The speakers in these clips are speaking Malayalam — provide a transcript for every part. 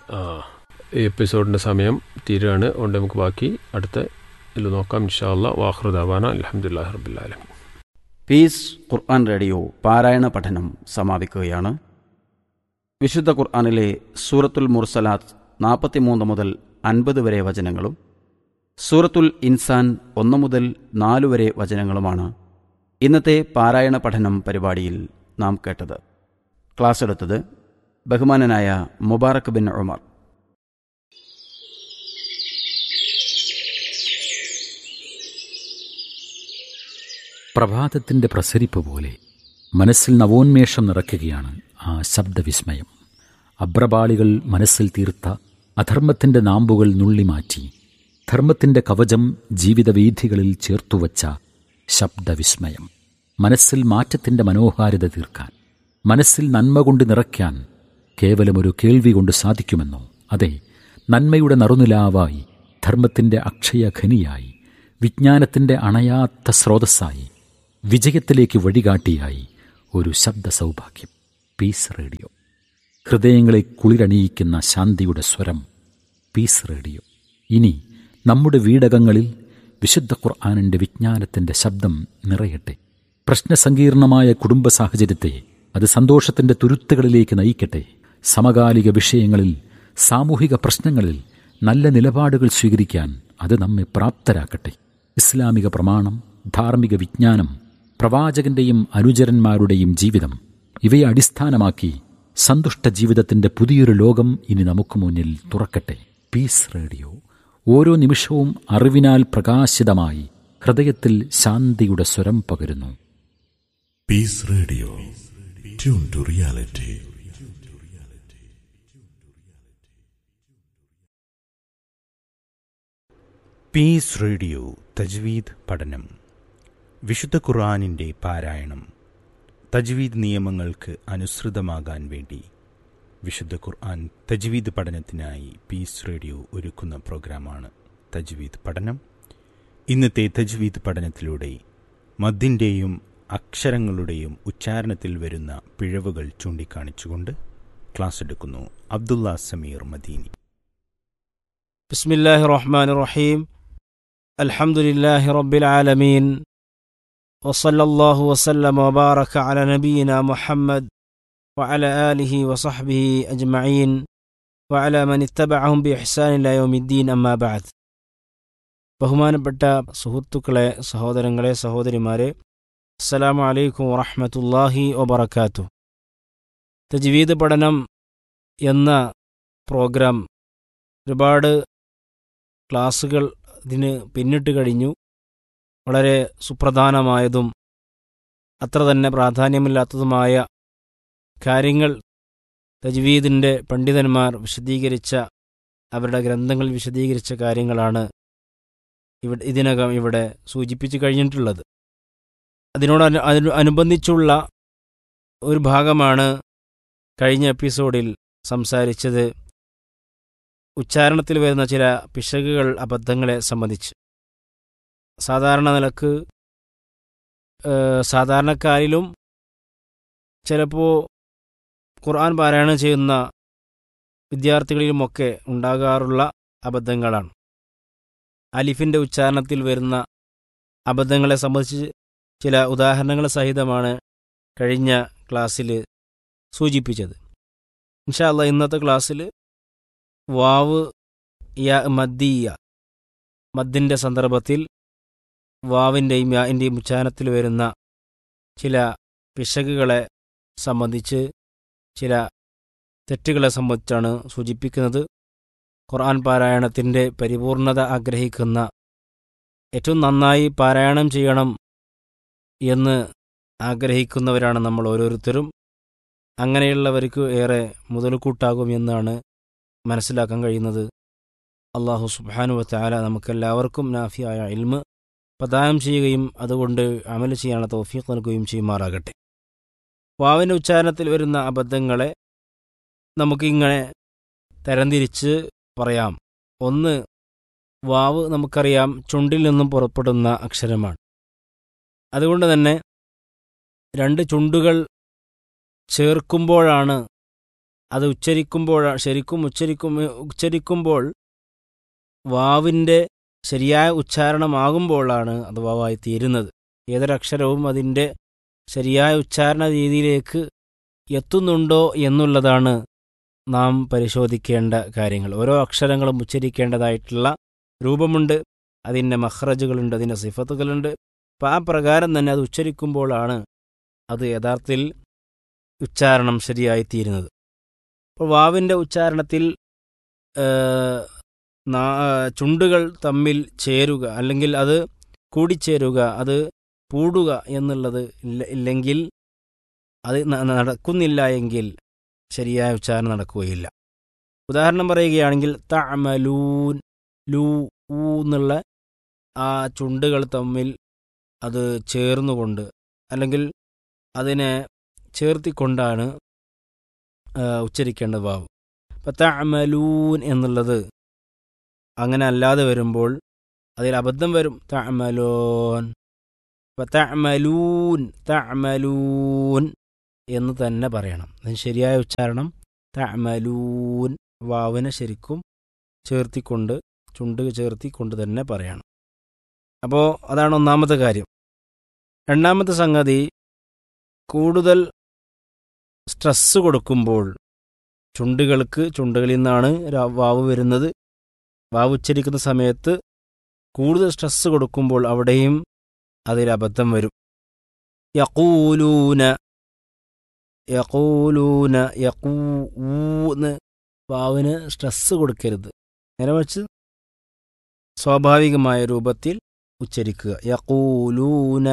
ആ ഈ എപ്പിസോഡിൻ്റെ സമയം തീരുകയാണ് അതുകൊണ്ട് നമുക്ക് ബാക്കി അടുത്ത ഇതിൽ നോക്കാം ഇൻഷാല്ല വാഹൃദാവാന അലഹമുല്ലാ റബുല്ലാലം പീസ് ഖുർആൻ റേഡിയോ പാരായണ പഠനം സമാപിക്കുകയാണ് വിശുദ്ധ ഖുർആനിലെ സൂറത്തുൽ മുർസലാത്ത് നാൽപ്പത്തിമൂന്ന് മുതൽ അൻപത് വരെ വചനങ്ങളും സൂറത്തുൽ ഇൻസാൻ ഒന്ന് മുതൽ നാല് വരെ വചനങ്ങളുമാണ് ഇന്നത്തെ പാരായണ പഠനം പരിപാടിയിൽ നാം കേട്ടത് ക്ലാസ് എടുത്തത് ബഹുമാനനായ മുബാറക് ബിൻ ഉമർ പ്രഭാതത്തിന്റെ പ്രസരിപ്പ് പോലെ മനസ്സിൽ നവോന്മേഷം നിറയ്ക്കുകയാണ് ആ ശബ്ദവിസ്മയം അബ്രപാളികൾ മനസ്സിൽ തീർത്ത അധർമ്മത്തിന്റെ നാമ്പുകൾ നുള്ളിമാറ്റി ധർമ്മത്തിന്റെ കവചം ജീവിതവീഥികളിൽ ചേർത്തുവച്ച ശബ്ദവിസ്മയം മനസ്സിൽ മാറ്റത്തിന്റെ മനോഹാരിത തീർക്കാൻ മനസ്സിൽ നന്മ കൊണ്ട് നിറയ്ക്കാൻ കേവലമൊരു കേൾവി കൊണ്ട് സാധിക്കുമെന്നോ അതെ നന്മയുടെ നറുനിലാവായി ധർമ്മത്തിന്റെ അക്ഷയഖനിയായി വിജ്ഞാനത്തിന്റെ അണയാത്ത സ്രോതസ്സായി വിജയത്തിലേക്ക് വഴികാട്ടിയായി ഒരു ശബ്ദ സൗഭാഗ്യം പീസ് റേഡിയോ ഹൃദയങ്ങളെ കുളിരണിയിക്കുന്ന ശാന്തിയുടെ സ്വരം പീസ് റേഡിയോ ഇനി നമ്മുടെ വീടകങ്ങളിൽ വിശുദ്ധ ഖുർആാനിൻ്റെ വിജ്ഞാനത്തിൻ്റെ ശബ്ദം നിറയട്ടെ പ്രശ്നസങ്കീർണമായ കുടുംബ സാഹചര്യത്തെ അത് സന്തോഷത്തിൻ്റെ തുരുത്തുകളിലേക്ക് നയിക്കട്ടെ സമകാലിക വിഷയങ്ങളിൽ സാമൂഹിക പ്രശ്നങ്ങളിൽ നല്ല നിലപാടുകൾ സ്വീകരിക്കാൻ അത് നമ്മെ പ്രാപ്തരാക്കട്ടെ ഇസ്ലാമിക പ്രമാണം ധാർമ്മിക വിജ്ഞാനം പ്രവാചകന്റെയും അനുചരന്മാരുടെയും ജീവിതം ഇവയെ അടിസ്ഥാനമാക്കി സന്തുഷ്ട ജീവിതത്തിന്റെ പുതിയൊരു ലോകം ഇനി നമുക്ക് മുന്നിൽ തുറക്കട്ടെ പീസ് റേഡിയോ ഓരോ നിമിഷവും അറിവിനാൽ പ്രകാശിതമായി ഹൃദയത്തിൽ ശാന്തിയുടെ സ്വരം പകരുന്നു Peace Radio. Tune to reality. Peace radio തജ്വീദ് പഠനം വിശുദ്ധ ഖുർആാനിൻ്റെ പാരായണം തജ്വീദ് നിയമങ്ങൾക്ക് അനുസൃതമാകാൻ വേണ്ടി വിശുദ്ധ ഖുർആൻ തജ്വീദ് പഠനത്തിനായി പീസ് റേഡിയോ ഒരുക്കുന്ന പ്രോഗ്രാമാണ് തജ്വീദ് പഠനം ഇന്നത്തെ തജ്വീദ് പഠനത്തിലൂടെ മദ്ദിൻ്റെയും അക്ഷരങ്ങളുടെയും ഉച്ചാരണത്തിൽ വരുന്ന പിഴവുകൾ ചൂണ്ടിക്കാണിച്ചുകൊണ്ട് ക്ലാസ് എടുക്കുന്നു അബ്ദുള്ള സമീർ മദീനി بسم الله الرحمن الرحيم الحمد لله رب العالمين وصلى الله وسلم وبارك على نبينا محمد وعلى آله وصحبه أجمعين وعلى من اتبعهم بإحسان إلى يوم الدين أما بعد ബഹുമാനപ്പെട്ട സുഹൃത്തുക്കളെ സഹോദരങ്ങളെ സഹോദരിമാരെ അസ്സലാമു അലൈക്കും വറഹ്മത്തുള്ളാഹി വബറകാതുഹു തജ്വീദ് പഠനം എന്ന പ്രോഗ്രാം ഒരുപാട് ക്ലാസ്സുകൾ ഇതിന് പിന്നിട്ട് കഴിഞ്ഞു വളരെ സുപ്രധാനമായതും അത്ര തന്നെ പ്രാധാന്യമില്ലാത്തതുമായ കാര്യങ്ങൾ തജ്വീദിൻ്റെ പണ്ഡിതന്മാർ വിശദീകരിച്ച അവരുടെ ഗ്രന്ഥങ്ങളിൽ വിശദീകരിച്ച കാര്യങ്ങളാണ് ഇവിടെ ഇതിനകം ഇവിടെ സൂചിപ്പിച്ചു കഴിഞ്ഞിട്ടുള്ളത് അതിനോട് അനു- അതിന് അനുബന്ധിച്ചുള്ള ഒരു ഭാഗമാണ് കഴിഞ്ഞ എപ്പിസോഡിൽ സംസാരിച്ചത് ഉച്ചാരണത്തിൽ വരുന്ന ചില പിശകുകൾ അബദ്ധങ്ങളെ സംബന്ധിച്ച് സാധാരണ നിലക്ക് ഏഹ്, സാധാരണക്കാരിലും ചിലപ്പോൾ ഖുർആൻ പാരായണം ചെയ്യുന്ന വിദ്യാർത്ഥികളിലുമൊക്കെ ഉണ്ടാകാറുള്ള അബദ്ധങ്ങളാണ് അലിഫിൻ്റെ ഉച്ചാരണത്തിൽ വരുന്ന അബദ്ധങ്ങളെ സംബന്ധിച്ച് ചില ഉദാഹരണങ്ങൾ സഹിതമാണ് കഴിഞ്ഞ ക്ലാസ്സിൽ സൂചിപ്പിച്ചത് ഇൻഷാല്ല ഇന്നത്തെ ക്ലാസ്സിൽ വാവ് യ മദ്ദീയ മദ്ദിൻ്റെ സന്ദർഭത്തിൽ വാവിൻ്റെയും യാൻ്റെയും ഉച്ചാരണത്തിൽ വരുന്ന ചില പിശകുകളെ സംബന്ധിച്ച് ചില തെറ്റുകളെ സംബന്ധിച്ചാണ് സൂചിപ്പിക്കുന്നത് ഖുർആൻ പാരായണത്തിൻ്റെ പരിപൂർണത ആഗ്രഹിക്കുന്ന ഏറ്റവും നന്നായി പാരായണം ചെയ്യണം എന്ന് ആഗ്രഹിക്കുന്നവരാണ് നമ്മൾ ഓരോരുത്തരും അങ്ങനെയുള്ളവർക്ക് ഏറെ മുതൽക്കൂട്ടാകും എന്നാണ് മനസ്സിലാക്കാൻ കഴിയുന്നത് അള്ളാഹു സുബാനു വത്താല നമുക്കെല്ലാവർക്കും നാഫിയായ ഇൽമ് പ്രദാനം ചെയ്യുകയും അതുകൊണ്ട് അമൽ ചെയ്യാനുള്ള തൗഫീഖ് നൽകുകയും ചെയ്യുമാറാകട്ടെ വാവിൻ്റെ ഉച്ചാരണത്തിൽ വരുന്ന അബദ്ധങ്ങളെ നമുക്കിങ്ങനെ തരംതിരിച്ച് പറയാം ഒന്ന് വാവ് നമുക്കറിയാം ചുണ്ടിൽ നിന്നും പുറപ്പെടുന്ന അക്ഷരമാണ് അതുകൊണ്ട് തന്നെ രണ്ട് ചുണ്ടുകൾ ചേർക്കുമ്പോഴാണ് അത് ഉച്ചരിക്കുമ്പോൾ ശരിക്കും ഉച്ചരിക്കും ഉച്ചരിക്കുമ്പോൾ വാവിൻ്റെ ശരിയായ ഉച്ചാരണമാകുമ്പോഴാണ് അത് വാവായി തീരുന്നത് ഏതൊരക്ഷരവും അതിൻ്റെ ശരിയായ ഉച്ചാരണ രീതിയിലേക്ക് എത്തുന്നുണ്ടോ എന്നുള്ളതാണ് നാം പരിശോധിക്കേണ്ട കാര്യങ്ങൾ ഓരോ അക്ഷരങ്ങളും ഉച്ചരിക്കേണ്ടതായിട്ടുള്ള രൂപമുണ്ട് അതിൻ്റെ മഹ്റജുകളുണ്ട് അതിൻ്റെ സിഫത്തുകളുണ്ട് അപ്പം ആ പ്രകാരം തന്നെ അത് ഉച്ചരിക്കുമ്പോഴാണ് അത് യഥാർത്ഥത്തിൽ ഉച്ചാരണം ശരിയായി തീരുന്നത് അപ്പോൾ വാവിൻ്റെ ഉച്ചാരണത്തിൽ ചുണ്ടുകൾ തമ്മിൽ ചേരുക അല്ലെങ്കിൽ അത് കൂടിച്ചേരുക അത് പൂടുക എന്നുള്ളത് ഇല്ലെങ്കിൽ അത് നടക്കുന്നില്ല എങ്കിൽ ശരിയായ ഉച്ചാരണം നടക്കുകയില്ല ഉദാഹരണം പറയുകയാണെങ്കിൽ തമലൂൻ ലൂ ഊ എന്നുള്ള ആ ചുണ്ടുകൾ തമ്മിൽ അത് ചേർന്നുകൊണ്ട് അല്ലെങ്കിൽ അതിനെ ചേർത്തിക്കൊണ്ടാണ് ഉച്ചരിക്കേണ്ടത് വാവ് അപ്പം തമലൂൻ എന്നുള്ളത് അങ്ങനെ അല്ലാതെ വരുമ്പോൾ അതിൽ അബദ്ധം വരും തമലോൻ അപ്പം തമലൂൻ തമലൂൻ എന്ന് തന്നെ പറയണം അതിന് ശരിയായ ഉച്ചാരണം തമലൂൻ വാവിനെ ശരിക്കും ചേർത്തിക്കൊണ്ട് ചുണ്ട് ചേർത്തിക്കൊണ്ട് തന്നെ പറയണം അപ്പോൾ അതാണ് ഒന്നാമത്തെ കാര്യം രണ്ടാമത്തെ സംഗതി കൂടുതൽ സ്ട്രെസ് കൊടുക്കുമ്പോൾ ചുണ്ടുകൾക്ക് ചുണ്ടുകളിൽ നിന്നാണ് വാവ് വരുന്നത് വാവ് ഉച്ചരിക്കുന്ന സമയത്ത് കൂടുതൽ സ്ട്രെസ് കൊടുക്കുമ്പോൾ അവിടെയും അതിൽ അബദ്ധം വരും യക്കൂലൂന യക്കൂലൂന യക്കൂന്ന് വാവിന് സ്ട്രെസ് കൊടുക്കരുത് നേരെ വെച്ച് സ്വാഭാവികമായ രൂപത്തിൽ ഉച്ചരിക്കുക യക്കൂലൂന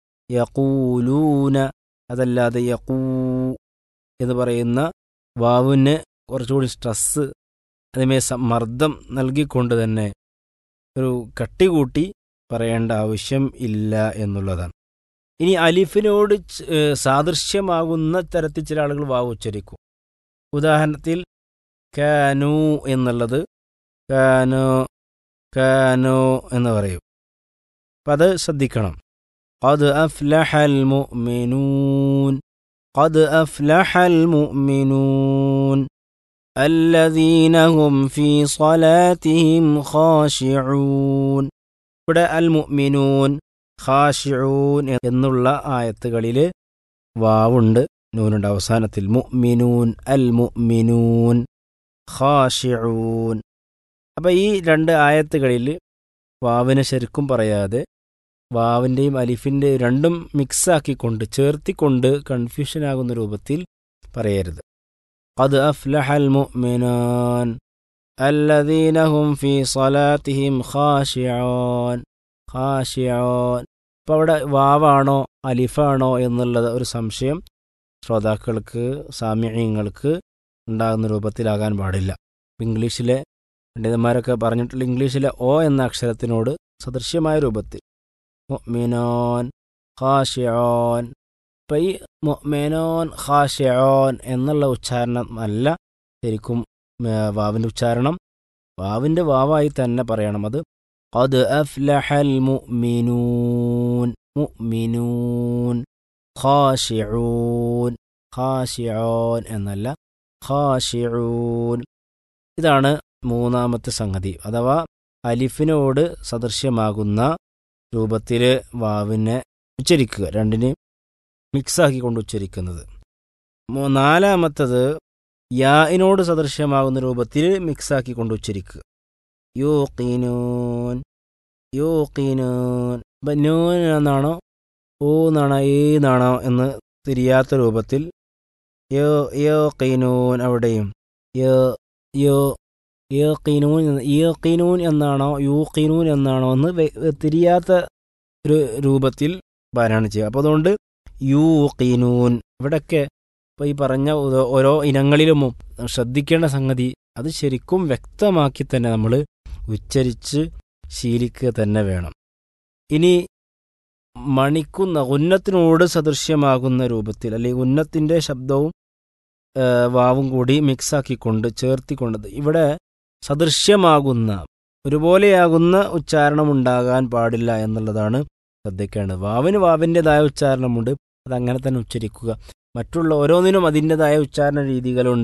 യക്കൂലൂന അതല്ലാതെ യക്കൂ എന്ന് പറയുന്ന വാവിന് കുറച്ചുകൂടി സ്ട്രെസ് അതിമേ മർദ്ദം നൽകിക്കൊണ്ട് തന്നെ ഒരു കട്ടി കൂട്ടി പറയേണ്ട ആവശ്യം ഇല്ല എന്നുള്ളതാണ് ഇനി അലിഫിനോട് സാദൃശ്യമാകുന്ന തരത്തിൽ ചില ആളുകൾ വാവ് ഉച്ചരിക്കും ഉദാഹരണത്തിൽ കാനു എന്നുള്ളത് കാനോ കാനോ എന്ന് പറയും അപ്പം അത് ശ്രദ്ധിക്കണം قد أفلح المؤمنون قد أفلح المؤمنون الذين هم في صلاتهم خاشعون ഇവിടെ അൽ മുഅ്മിനൂൻ ഖാഷിഊൻ എന്നുള്ള ആയത്തുകളിൽ വാവുണ്ട് നൂനുണ്ട് അവസാനത്തിൽ മുഅ്മിനൂൻ അൽ മുഅ്മിനൂൻ ഖാഷിഊൻ അപ്പം ഈ രണ്ട് ആയത്തുകളിൽ വാവിനെ ശരിക്കും പറയാതെ വാവിൻ്റെയും അലിഫിൻ്റെയും രണ്ടും മിക്സാക്കിക്കൊണ്ട് ചേർത്തിക്കൊണ്ട് കൺഫ്യൂഷൻ ആകുന്ന രൂപത്തിൽ പറയരുത് അത് അഫ്ലഹൽ മുഅ്മിനാൻ الذين هم في صلاتهم خاشعون خاشعون അപ്പോൾ അവിടെ വാവാണോ അലിഫാണോ എന്നുള്ളത് ഒരു സംശയം ശ്രോതാക്കൾക്ക് സാമ്യങ്ങൾക്ക് ഉണ്ടാകുന്ന രൂപത്തിലാകാൻ പാടില്ല ഇംഗ്ലീഷിലെ പണ്ഡിതന്മാരൊക്കെ പറഞ്ഞിട്ടുള്ള ഇംഗ്ലീഷിലെ ഒ എന്ന അക്ഷരത്തിനോട് സദൃശ്യമായ രൂപത്തിൽ മുഅ്മിനോൻ ഖാഷിയോൻ ഇപ്പം ഈ മുഅ്മിനോൻ ഖാഷിയോൻ എന്നുള്ള ഉച്ചാരണം അല്ല ശരിക്കും വാവിൻ്റെ ഉച്ചാരണം വാവിൻ്റെ വാവായി തന്നെ പറയണം അത് قد أفلح المؤمنون مؤمنون خاشعون خاشعون എന്നല്ല ഖാഷിഊൻ ഇതാണ് മൂന്നാമത്തെ സംഗതി അഥവാ അലിഫിനോട് സദൃശ്യമാകുന്ന രൂപത്തിൽ വാവിനെ ഉച്ചരിക്കുക രണ്ടിനെ മിക്സാക്കിക്കൊണ്ട് ഉച്ചരിക്കുന്നത് നാലാമത്തത് യാഇനോട് സദൃശ്യമാകുന്ന രൂപത്തിൽ മിക്സാക്കിക്കൊണ്ട് ഉച്ചരിക്കുക യോക്കീനൂൻ യോക്കീനൂൻ ഇപ്പം നൂൻ എന്നാണോ ഓ എന്നാണോ ഏ എന്നാണോ എന്ന് തിരിയാത്ത രൂപത്തിൽ യോ യോ കീനൂൻ അവിടെയും യോ യോ യോ കീനൂൻ യോ കീനൂൻ എന്നാണോ യൂ കീനൂൻ എന്നാണോ എന്ന് തിരിയാത്ത ഒരു രൂപത്തിൽ പാരായണം ചെയ്യുക അപ്പോൾ അതുകൊണ്ട് യൂ കീനൂൻ ഇവിടെയൊക്കെ ഇപ്പോൾ ഈ പറഞ്ഞ ഓരോ ഇനങ്ങളിലും ശ്രദ്ധിക്കേണ്ട സംഗതി അത് ശരിക്കും വ്യക്തമാക്കി തന്നെ നമ്മൾ ഉച്ചരിച്ച് ശീലിക്കുക തന്നെ വേണം ഇനി മണിക്കുന്ന ഉന്നത്തിനോട് സദൃശ്യമാകുന്ന രൂപത്തിൽ അല്ലെങ്കിൽ ഉന്നത്തിൻ്റെ ശബ്ദവും വാവും കൂടി മിക്സാക്കിക്കൊണ്ട് ചേർത്തിക്കൊണ്ട് ഇവിടെ സദൃശ്യമാകുന്ന ഒരുപോലെയാകുന്ന ഉച്ചാരണം ഉണ്ടാകാൻ പാടില്ല എന്നുള്ളതാണ് ശ്രദ്ധിക്കേണ്ടത് വാവിന് വാവിൻ്റെതായ ഉച്ചാരണമുണ്ട് അതങ്ങനെ തന്നെ ഉച്ചരിക്കുക മറ്റുള്ള ഓരോന്നിനും അതിൻ്റെതായ ഉച്ചാരണ രീതികളുണ്ട്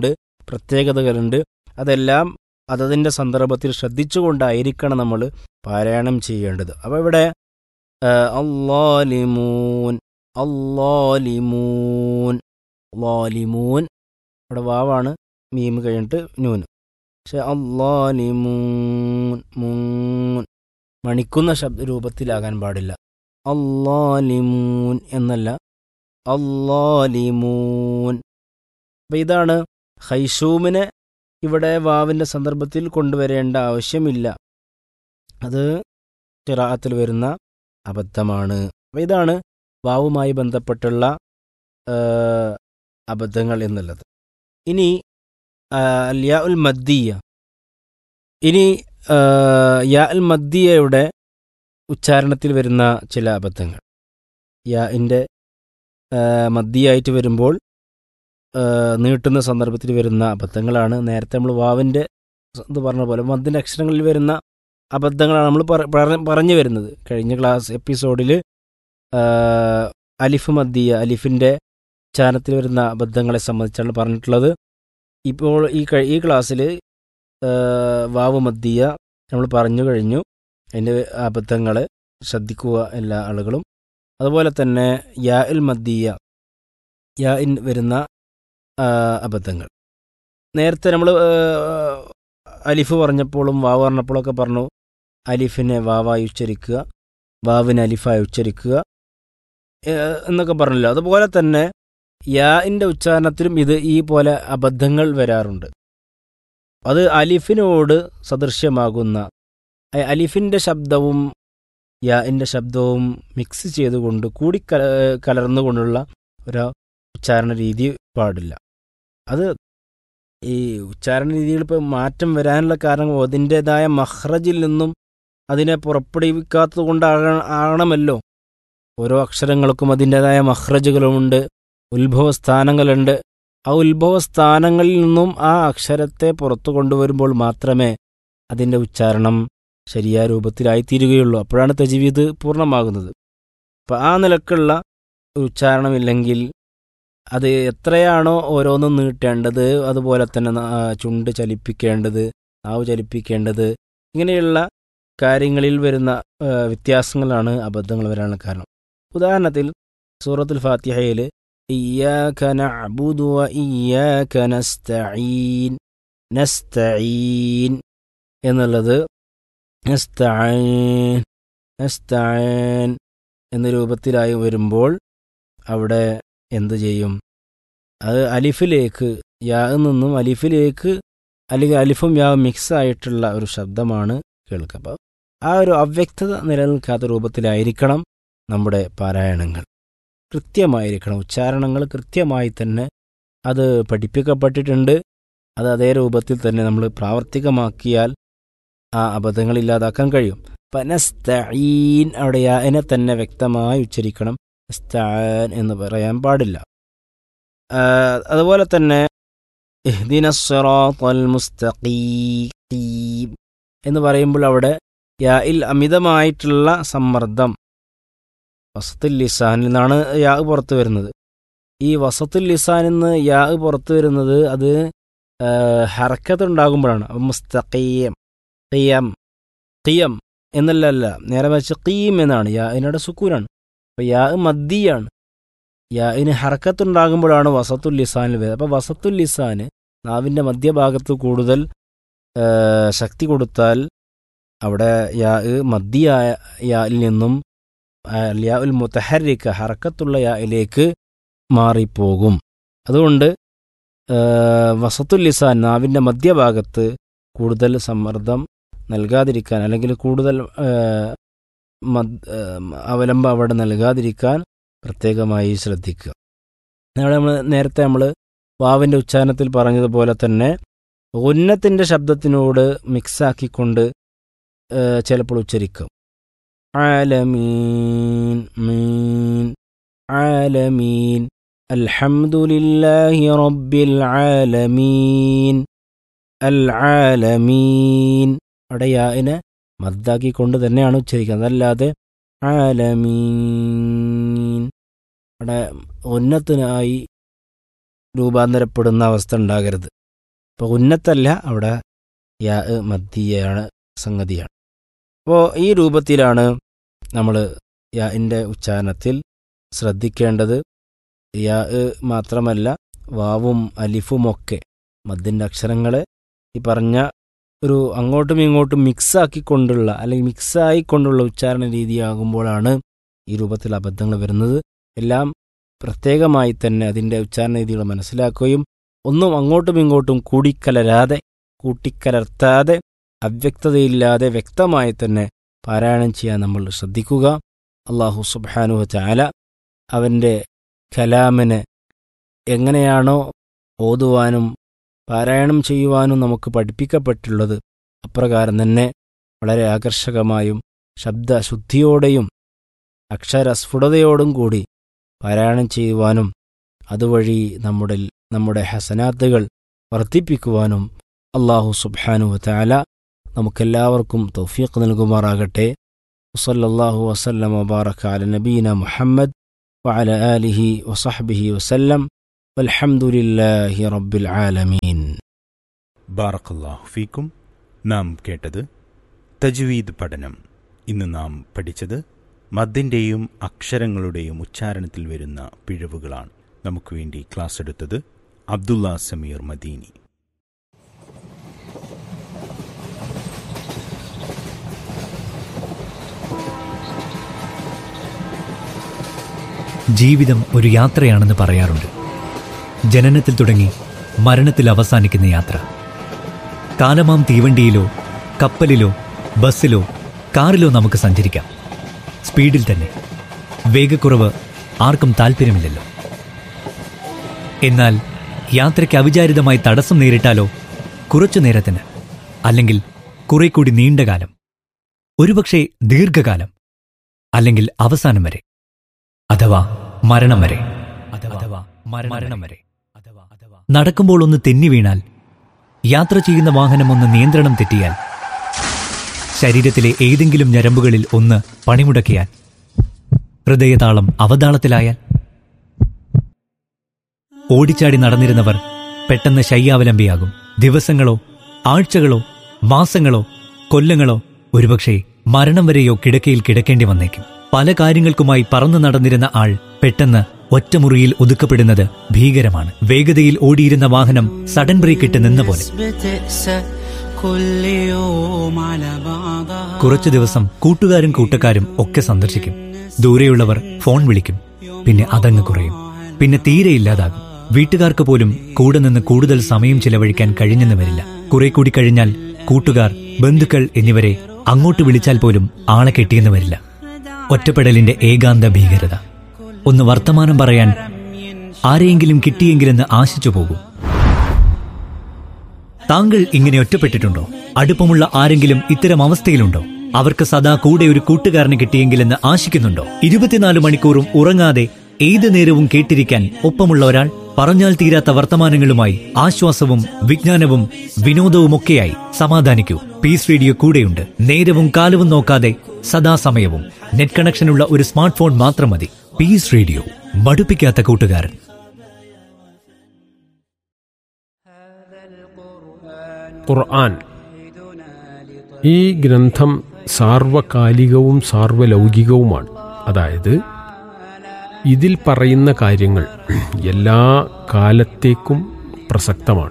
പ്രത്യേകതകളുണ്ട് അതെല്ലാം അതതിൻ്റെ സന്ദർഭത്തിൽ ശ്രദ്ധിച്ചുകൊണ്ടായിരിക്കണം നമ്മൾ പാരായണം ചെയ്യേണ്ടത് അപ്പോൾ ഇവിടെ ആ, അല്ലാലിമൂൻ അല്ലാലിമൂൻ ലാലിമൂൻ ഇവിടെ വാവാണ് മീം കഴിഞ്ഞിട്ട് നൂന് പക്ഷെ അല്ലാലിമൂൻ മൂൻ മണിക്കുന്ന ശബ്ദ രൂപത്തിലാകാൻ പാടില്ല അല്ലാലിമൂൻ എന്നല്ല അല്ലാലിമൂൻ അപ്പം ഇതാണ് ഹൈഷൂമിനെ ഇവിടെ വാവിൻ്റെ സന്ദർഭത്തിൽ കൊണ്ടുവരേണ്ട ആവശ്യമില്ല അത് ചിറാത്തിൽ വരുന്ന അബദ്ധമാണ് അപ്പം ഇതാണ് വാവുമായി ബന്ധപ്പെട്ടുള്ള ആ, അബദ്ധങ്ങൾ എന്നുള്ളത് ഇനി ആ, അൽ യാ ഉൽ മദ്ദിയ ഇനി ആ, യാ ഉൽ മദ്ദിയയുടെ ഉച്ചാരണത്തിൽ വരുന്ന ചില അബദ്ധങ്ങൾ യാഇൻ്റെ മദ്ദിയായിട്ട് വരുമ്പോൾ ആ, നീട്ടുന്ന സന്ദർഭത്തിൽ വരുന്ന അബദ്ധങ്ങളാണ് നേരത്തെ നമ്മൾ വാവിൻ്റെ ഇത് പറഞ്ഞ പോലെ മദ്ദിൻ്റെ അക്ഷരങ്ങളിൽ വരുന്ന അബദ്ധങ്ങളാണ് നമ്മൾ പറ- പറ- പറഞ്ഞു വരുന്നത് കഴിഞ്ഞ ക്ലാസ് എപ്പിസോഡിൽ അലിഫ് മദ്ദിയ അലിഫിൻ്റെ ഉച്ചാരണത്തിൽ വരുന്ന അബദ്ധങ്ങളെ സംബന്ധിച്ചാണ് പറഞ്ഞിട്ടുള്ളത് ഇപ്പോൾ ഈ കഴി- ഈ ക്ലാസ്സിൽ വാവ് മദ്ദിയ നമ്മൾ പറഞ്ഞു കഴിഞ്ഞു അതിൻ്റെ അബദ്ധങ്ങൾ ശ്രദ്ധിക്കുക എല്ലാ ആളുകളും അതുപോലെ തന്നെ യാ ഇൽ മദ്ദിയ യാ ഇൻ വരുന്ന ആ, അബദ്ധങ്ങൾ നേരത്തെ നമ്മൾ അലിഫ് പറഞ്ഞപ്പോഴും വാവ് പറഞ്ഞപ്പോഴൊക്കെ പറഞ്ഞു അലിഫിനെ വാവായി ഉച്ചരിക്കുക വാവിനെ അലിഫായി ഉച്ചരിക്കുക ഏ, എന്നൊക്കെ പറഞ്ഞല്ലോ അതുപോലെ തന്നെ യാഇൻ്റെ ഉച്ചാരണത്തിലും ഇത് ഈ പോലെ അബദ്ധങ്ങൾ വരാറുണ്ട് അത് അലിഫിനോട് സദൃശ്യമാകുന്ന അ- അലിഫിൻ്റെ ശബ്ദവും യാഇൻ്റെ ശബ്ദവും മിക്സ് ചെയ്തുകൊണ്ട് കൂടി കല- കലർന്നുകൊണ്ടുള്ള ഒരു ഉച്ചാരണ രീതി പാടില്ല അത് ഈ ഉച്ചാരണ രീതിയിൽ ഇപ്പോൾ മാറ്റം വരാനുള്ള കാരണം അതിൻ്റെതായ മഹ്റജിൽ നിന്നും അതിനെ പുറപ്പെടുവിക്കാത്തത് കൊണ്ടാക ആകണമല്ലോ ഓരോ അക്ഷരങ്ങൾക്കും അതിൻ്റെതായ മഹ്റജുകളുമുണ്ട് ഉത്ഭവസ്ഥാനങ്ങളുണ്ട് ആ ഉത്ഭവസ്ഥാനങ്ങളിൽ നിന്നും ആ അക്ഷരത്തെ പുറത്തു കൊണ്ടുവരുമ്പോൾ മാത്രമേ അതിൻ്റെ ഉച്ചാരണം ശരിയായ രൂപത്തിലായിത്തീരുകയുള്ളൂ അപ്പോഴാണ് തജ്വീദ് പൂർണ്ണമാകുന്നത് അപ്പം ആ നിലക്കുള്ള ഒരു ഉച്ചാരണമില്ലെങ്കിൽ അത് എത്രയാണോ ഓരോന്നും നീട്ടേണ്ടത് അതുപോലെ തന്നെ ന- ആ, ചുണ്ട് ചലിപ്പിക്കേണ്ടത് നാവ് ചലിപ്പിക്കേണ്ടത് ഇങ്ങനെയുള്ള കാര്യങ്ങളിൽ വരുന്ന ആ, വ്യത്യാസങ്ങളാണ് അബദ്ധങ്ങൾ വരാനുള്ള കാരണം ഉദാഹരണത്തിൽ സൂറത്തുൽ ഫാത്തിഹയിൽ ഇയ്യാക നഅ്ബുദു വ ഇയ്യാക നസ്തഈൻ നസ്തഈൻ എന്നുള്ളത് നസ്തഈൻ നസ്തഈൻ എന്ന രൂപത്തിലായി വരുമ്പോൾ അവിടെ എന്തു ചെയ്യും അത് അലിഫിലേക്ക് യാ നിന്നും അലിഫിലേക്ക് അല്ലെങ്കിൽ അലിഫും യാ മിക്സ് ആയിട്ടുള്ള ഒരു ശബ്ദമാണ് കേൾക്കുക അപ്പോൾ ആ ഒരു അവ്യക്തത നിലനിൽക്കാത്ത രൂപത്തിലായിരിക്കണം നമ്മുടെ പാരായണങ്ങൾ കൃത്യമായിരിക്കണം ഉച്ചാരണങ്ങൾ കൃത്യമായി തന്നെ അത് പഠിപ്പിക്കപ്പെട്ടിട്ടുണ്ട് അത് അതേ രൂപത്തിൽ തന്നെ നമ്മൾ പ്രാവർത്തികമാക്കിയാൽ ആ അബദ്ധങ്ങൾ ഇല്ലാതാക്കാൻ കഴിയും പനസ്തഈൻ അവിടെ യാനെ തന്നെ വ്യക്തമായി ഉച്ചരിക്കണം സ്താൻ എന്ന് പറയാൻ പാടില്ല ആ, അതുപോലെ തന്നെ ഇഹ്ദിന സിറാത്തൽ മുസ്തഖീം എന്ന് പറയുമ്പോൾ അവിടെ യായിൽ അമിതമായിട്ടുള്ള സമ്മർദ്ദം വസത്തുൽ ലിസാനിൽ നിന്നാണ് യാ പുറത്തു വരുന്നത് ഈ വസത്തുൽ ലിസാനിൽ നിന്ന് യാ പുറത്തു വരുന്നത് അത് ഹറക്കത്ത് ഉണ്ടാകുമ്പോഴാണ് അപ്പം മുസ്തഖീം ഖിയം ഖിയം എന്നല്ല അല്ല നേരെ വെച്ച് ഖീം എന്നാണ് യാ അതിനോട് സുക്കൂനാണ് അപ്പം യാ മദ്ദിയാണ് യാഇന് ഹറക്കത്തുണ്ടാകുമ്പോഴാണ് വസത്തുൽ ലിസാനിൽ വരുന്നത് അപ്പോൾ വസത്തുൽ ലിസാന് നാവിൻ്റെ മധ്യഭാഗത്ത് കൂടുതൽ ആ, ശക്തി കൊടുത്താൽ അവിടെ യാ മദ്ദിയായ യായിൽ നിന്നും ആ, യാ ഉൽ മുത്തഹരിക്ക ഹറക്കത്തുള്ള യായിലേക്ക് മാറിപ്പോകും അതുകൊണ്ട് ആ, വസത്തുൽ ലിസാൻ നാവിൻ്റെ മധ്യഭാഗത്ത് കൂടുതൽ സമ്മർദ്ദം നൽകാതിരിക്കാൻ അല്ലെങ്കിൽ കൂടുതൽ ആ, മദ്- ആ, അവലംബം അവിടെ നൽകാതിരിക്കാൻ പ്രത്യേകമായി ശ്രദ്ധിക്കുക അവിടെ നമ്മൾ നേരത്തെ നമ്മൾ വാവിൻ്റെ ഉച്ചാരണത്തിൽ പറഞ്ഞതുപോലെ തന്നെ ഉന്നത്തിൻ്റെ ശബ്ദത്തിനോട് മിക്സാക്കിക്കൊണ്ട് ഏഹ്, ചിലപ്പോൾ ഉച്ചരിക്കും ആലമീൻ മീൻ ആലമീൻ അൽഹംദുലില്ലാഹി റബ്ബിൽ ആലമീൻ അൽ ആലമീൻ അവിടെ യാഇനെ മദ്ദാക്കിക്കൊണ്ട് തന്നെയാണ് ഉച്ചരിക്കുന്നത് അതല്ലാതെ ആലമീൻ അവിടെ ഉന്നത്തിനായി രൂപാന്തരപ്പെടുന്ന അവസ്ഥ ഉണ്ടാകരുത് അപ്പോൾ ഉന്നത്തല്ല അവിടെ യാ മദ്യയാണ് സംഗതിയാണ് അപ്പോൾ ഈ രൂപത്തിലാണ് നമ്മൾ യാൻ്റെ ഉച്ചാരണത്തിൽ ശ്രദ്ധിക്കേണ്ടത് യാ മാത്രമല്ല വാവും അലിഫുമൊക്കെ മദ്ദിൻ്റെ അക്ഷരങ്ങളെ ഈ പറഞ്ഞ ഒരു അങ്ങോട്ടും ഇങ്ങോട്ടും മിക്സാക്കിക്കൊണ്ടുള്ള അല്ലെങ്കിൽ മിക്സായിക്കൊണ്ടുള്ള ഉച്ചാരണ രീതിയാകുമ്പോഴാണ് ഈ രൂപത്തിൽ അബദ്ധങ്ങൾ വരുന്നത് എല്ലാം പ്രത്യേകമായി തന്നെ അതിൻ്റെ ഉച്ചാരണ രീതികൾ മനസ്സിലാക്കുകയും ഒന്നും അങ്ങോട്ടും ഇങ്ങോട്ടും കൂടിക്കലരാതെ കൂട്ടിക്കലർത്താതെ അവ്യക്തതയില്ലാതെ വ്യക്തമായി തന്നെ പാരായണം ചെയ്യാൻ നമ്മൾ ശ്രദ്ധിക്കുക അള്ളാഹു സുബാനുവ ചാല അവൻ്റെ കലാമിനെ എങ്ങനെയാണോ ഓതുവാനും പാരായണം ചെയ്യുവാനും നമുക്ക് പഠിപ്പിക്കപ്പെട്ടുള്ളത് അപ്രകാരം തന്നെ വളരെ ആകർഷകമായും ശബ്ദശുദ്ധിയോടെയും അക്ഷരസ്ഫുടതയോടും കൂടി പാരായണം ചെയ്യുവാനും അതുവഴി നമ്മുടെ നമ്മുടെ ഹസനാത്തുകൾ വർദ്ധിപ്പിക്കുവാനും അള്ളാഹു സുബ്ഹാനു വതആല നമുക്കെല്ലാവർക്കും തൗഫീഖ് നൽകുമാറാകട്ടെ വസല്ലല്ലാഹു വസല്ലം വബാറക അല നബീന മുഹമ്മദ് വഅല ആലിഹി വസഹ്ബിഹി വസല്ലം വൽഹംദുലില്ലാഹി റബ്ബിൽ ആലമീൻ ബാറക്കല്ലാഹു ഫീക്കും നാം കേട്ടത് തജ്വീദ് പഠനം ഇന്ന് നാം പഠിച്ചത് മദ്ദിൻ്റെയും അക്ഷരങ്ങളുടെയും ഉച്ചാരണത്തിൽ വരുന്ന പിഴവുകളാണ് നമുക്ക് വേണ്ടി ക്ലാസ് എടുത്തത് അബ്ദുള്ള സമീർ മദീനി ജീവിതം ഒരു യാത്രയാണെന്ന് പറയാറുണ്ട് ജനനത്തിൽ തുടങ്ങി മരണത്തിൽ അവസാനിക്കുന്ന യാത്ര കാലമാം തീവണ്ടിയിലോ കപ്പലിലോ ബസ്സിലോ കാറിലോ നമുക്ക് സഞ്ചരിക്കാം സ്പീഡിൽ തന്നെ വേഗക്കുറവ് ആർക്കും താല്പര്യമില്ലല്ലോ എന്നാൽ യാത്രയ്ക്ക് അവിചാരിതമായി തടസ്സം നേരിട്ടാലോ കുറച്ചു നേരത്തിന് അല്ലെങ്കിൽ കുറെ കൂടി നീണ്ടകാലം ഒരുപക്ഷെ ദീർഘകാലം അല്ലെങ്കിൽ അവസാനം വരെ അഥവാ മരണം വരെ അഥവാ മരണം വരെ നടക്കുമ്പോൾ ഒന്ന് തെന്നി വീണാൽ യാത്ര ചെയ്യുന്ന വാഹനം ഒന്ന് നിയന്ത്രണം തെറ്റിയാൽ ശരീരത്തിലെ ഏതെങ്കിലും ഞരമ്പുകളിൽ ഒന്ന് പണിമുടക്കിയാൽ ഹൃദയതാളം അവതാളത്തിലായാൽ ഓടിച്ചാടി നടന്നിരുന്നവർ പെട്ടെന്ന് ശയ്യാവലംബിയാകും ദിവസങ്ങളോ ആഴ്ചകളോ മാസങ്ങളോ കൊല്ലങ്ങളോ ഒരുപക്ഷെ മരണം വരെയോ കിടക്കയിൽ കിടക്കേണ്ടി വന്നേക്കും പല കാര്യങ്ങൾക്കുമായി പറന്നു നടന്നിരുന്ന ആൾ പെട്ടെന്ന് ഒറ്റമുറിയിൽ ഒതുക്കപ്പെടുന്നത് ഭീകരമാണ് വേഗതയിൽ ഓടിയിരുന്ന വാഹനം സഡൻ ബ്രേക്ക് ഇട്ട് നിന്ന പോലെ بتقسى كل يوم على بعضها കുറച്ചു ദിവസം കൂട്ടുകാരും കൂട്ടക്കാരും ഒക്കെ സന്ദർശിക്കും ദൂരെയുള്ളവർ ഫോൺ വിളിക്കും പിന്നെ അതങ്ങ് കുറയും പിന്നെ തീരെ ഇല്ലാതാകും വീട്ടുകാർക്ക് പോലും കൂടെ നിന്ന് കൂടുതൽ സമയം ചിലവഴിക്കാൻ കഴിഞ്ഞെന്ന് വരില്ല കുറെ കൂടി കഴിഞ്ഞാൽ കൂട്ടുകാർ ബന്ധുക്കൾ എന്നിവരെ അങ്ങോട്ട് വിളിച്ചാൽ പോലും ആളെ കെട്ടിയെന്ന് വരില്ല ഒറ്റപ്പെടലിന്റെ ഏകാന്ത ഭീകരത ഒന്ന് വർത്തമാനം പറയാൻ ആരെയെങ്കിലും കിട്ടിയെങ്കിലെന്ന് ആശിച്ചു പോകും താങ്കൾ ഇങ്ങനെ ഒറ്റപ്പെട്ടിട്ടുണ്ടോ അടുപ്പമുള്ള ആരെങ്കിലും ഇത്തരം അവസ്ഥയിലുണ്ടോ അവർക്ക് സദാ കൂടെ ഒരു കൂട്ടുകാരനെ കിട്ടിയെങ്കിലെന്ന് ആശിക്കുന്നുണ്ടോ ഇരുപത്തിനാല് മണിക്കൂറും ഉറങ്ങാതെ ഏത് നേരവും കേട്ടിരിക്കാൻ ഒപ്പമുള്ള ഒരാൾ പറഞ്ഞാൽ തീരാത്ത വർത്തമാനങ്ങളുമായി ആശ്വാസവും വിജ്ഞാനവും വിനോദവുമൊക്കെയായി സമാധാനിക്കൂ പീസ് റേഡിയോ കൂടെയുണ്ട് നേരവും കാലവും നോക്കാതെ സദാസമയവും നെറ്റ് കണക്ഷനുള്ള ഒരു സ്മാർട്ട് ഫോൺ മാത്രം മതി പീസ് റേഡിയോ മടുപ്പിക്കാത്ത കൂട്ടുകാരൻ ഖുർആൻ ഈ ഗ്രന്ഥം സാർവകാലികവും സാർവലൗകികവുമാണ് അതായത് ഇതിൽ പറയുന്ന കാര്യങ്ങൾ എല്ലാ കാലത്തേക്കും പ്രസക്തമാണ്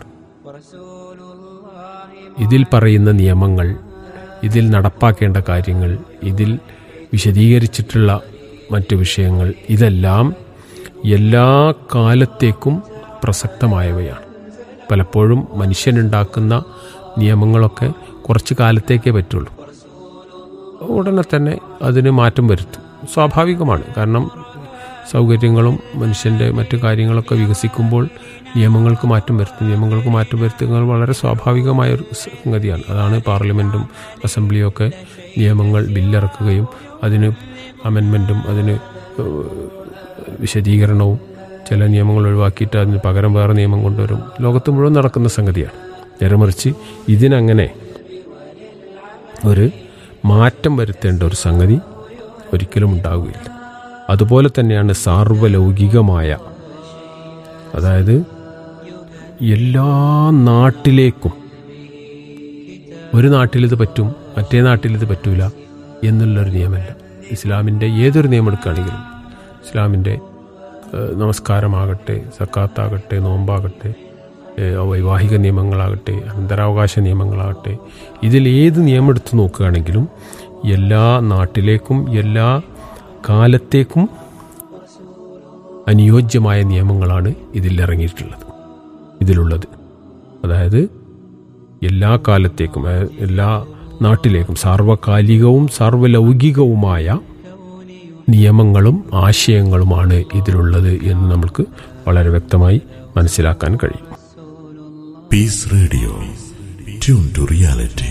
ഇതിൽ പറയുന്ന നിയമങ്ങൾ ഇതിൽ നടപ്പാക്കേണ്ട കാര്യങ്ങൾ ഇതിൽ വിശദീകരിച്ചിട്ടുള്ള മറ്റു വിഷയങ്ങൾ ഇതെല്ലാം എല്ലാ കാലത്തേക്കും പ്രസക്തമായവയാണ് പലപ്പോഴും മനുഷ്യനുണ്ടാക്കുന്ന നിയമങ്ങളൊക്കെ കുറച്ച് കാലത്തേക്കേ പറ്റുള്ളൂ ഉടനെ തന്നെ അതിന് മാറ്റം വരുത്തും സ്വാഭാവികമാണ് കാരണം സൗകര്യങ്ങളും മനുഷ്യൻ്റെ മറ്റു കാര്യങ്ങളൊക്കെ വികസിക്കുമ്പോൾ നിയമങ്ങൾക്ക് മാറ്റം വരുത്തും നിയമങ്ങൾക്ക് മാറ്റം വരുത്തുന്നത് വളരെ സ്വാഭാവികമായ ഒരു സംഗതിയാണ് അതാണ് പാർലമെൻറ്റും അസംബ്ലിയും ഒക്കെ നിയമങ്ങൾ ബില്ലിറക്കുകയും അതിന് അമെൻമെൻറ്റും അതിന് ഏഹ്, വിശദീകരണവും ചില നിയമങ്ങൾ ഒഴിവാക്കിയിട്ട് അതിന് പകരം വേറെ നിയമം കൊണ്ടുവരും ലോകത്ത് മുഴുവൻ നടക്കുന്ന സംഗതിയാണ് നേരെ മറിച്ച് ഇതിനങ്ങനെ ഒരു മാറ്റം വരുത്തേണ്ട ഒരു സംഗതി ഒരിക്കലും ഉണ്ടാവുകയില്ല അതുപോലെ തന്നെയാണ് സാർവലൗകികമായ അതായത് എല്ലാ നാട്ടിലേക്കും ഒരു നാട്ടിലിത് പറ്റും മറ്റേ നാട്ടിലിത് പറ്റൂല എന്നുള്ളൊരു നിയമമല്ല ഇസ്ലാമിൻ്റെ ഏതൊരു നിയമം എടുക്കുകയാണെങ്കിലും ഇസ്ലാമിൻ്റെ ഏഹ്, നമസ്കാരമാകട്ടെ സക്കാത്താകട്ടെ നോമ്പാകട്ടെ ഏഹ്, വൈവാഹിക നിയമങ്ങളാകട്ടെ അനന്തരാവകാശ നിയമങ്ങളാകട്ടെ ഇതിൽ ഏത് നിയമം എടുത്തു നോക്കുകയാണെങ്കിലും എല്ലാ നാട്ടിലേക്കും എല്ലാ കാലത്തേക്കും അനുയോജ്യമായ നിയമങ്ങളാണ് ഇതിൽ ഇറങ്ങിയിട്ടുള്ളത് ഇതിലുള്ളത് അതായത് എല്ലാ കാലത്തേക്കും അതായത് എല്ലാ നാട്ടിലേക്കും സാർവകാലികവും സാർവലൗകികവുമായ നിയമങ്ങളും ആശയങ്ങളുമാണ് ഇതിലുള്ളത് എന്ന് നമുക്ക് വളരെ വ്യക്തമായി മനസ്സിലാക്കാൻ കഴിയും Peace Radio. Tune to reality.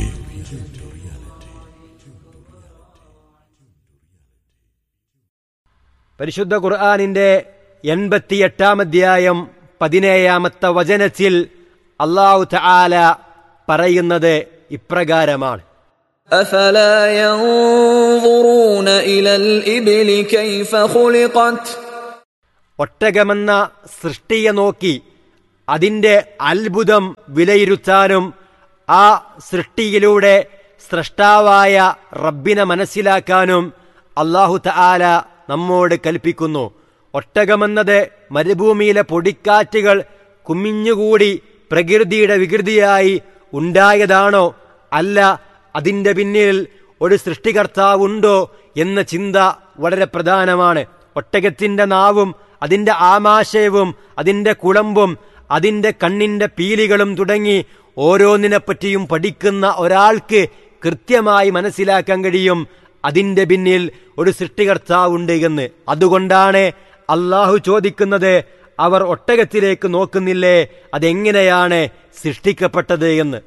പരിശുദ്ധ ഖുർആാനിന്റെ എൺപത്തിയെട്ടാം അധ്യായം പതിനേഴാമത്തെ വചനത്തിൽ അള്ളാഹു തആല പറയുന്നത് ഇപ്രകാരമാണ് أفلا ينظرون إلى الإبل كيف خلقت ഒട്ടകമെന്ന സൃഷ്ടിയെ നോക്കി അതിന്റെ അത്ഭുതം വിലയിരുത്താനും ആ സൃഷ്ടിയിലൂടെ സ്രഷ്ടാവായ റബ്ബിനെ മനസ്സിലാക്കാനും അള്ളാഹു തആല നമ്മോട് കൽപ്പിക്കുന്നു ഒട്ടകമെന്നത് മരുഭൂമിയിലെ പൊടിക്കാറ്റുകൾ കുമിഞ്ഞുകൂടി പ്രകൃതിയുടെ വികൃതിയായി ഉണ്ടായതാണോ അല്ല അതിന്റെ പിന്നിൽ ഒരു സൃഷ്ടികർത്താവുണ്ടോ എന്ന ചിന്ത വളരെ പ്രധാനമാണ് ഒട്ടകത്തിന്റെ നാവും അതിന്റെ ആമാശയവും അതിന്റെ കുളമ്പും അതിന്റെ കണ്ണിന്റെ പീലികളും തുടങ്ങി ഓരോന്നിനെപ്പറ്റിയും പഠിക്കുന്ന ഒരാൾക്ക് കൃത്യമായി മനസ്സിലാക്കാൻ കഴിയും അതിന്റെ പിന്നിൽ ഒരു സൃഷ്ടികർത്താവുണ്ട് എന്ന് അതുകൊണ്ടാണ് അള്ളാഹു ചോദിക്കുന്നത് അവർ ഒട്ടകത്തിലേക്ക് നോക്കുന്നില്ലേ അതെങ്ങനെയാണ് സൃഷ്ടിക്കപ്പെട്ടത് എന്ന്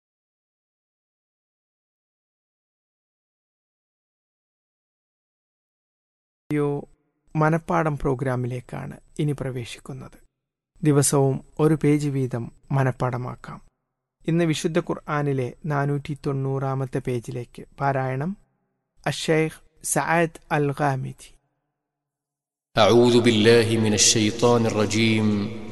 റേഡിയോ മനപ്പാടം പ്രോഗ്രാമിലേക്കാണ് ഇനി പ്രവേശിക്കുന്നത് ദിവസവും ഒരു പേജ് വീതം മനപ്പാടമാക്കാം ഇന്ന് വിശുദ്ധ ഖുർആാനിലെ നാനൂറ്റി തൊണ്ണൂറാമത്തെ പേജിലേക്ക് പാരായണം അഷേഖ് സഅദ് അൽ ഖാമിദി أعوذ بالله من الشيطان الرجيم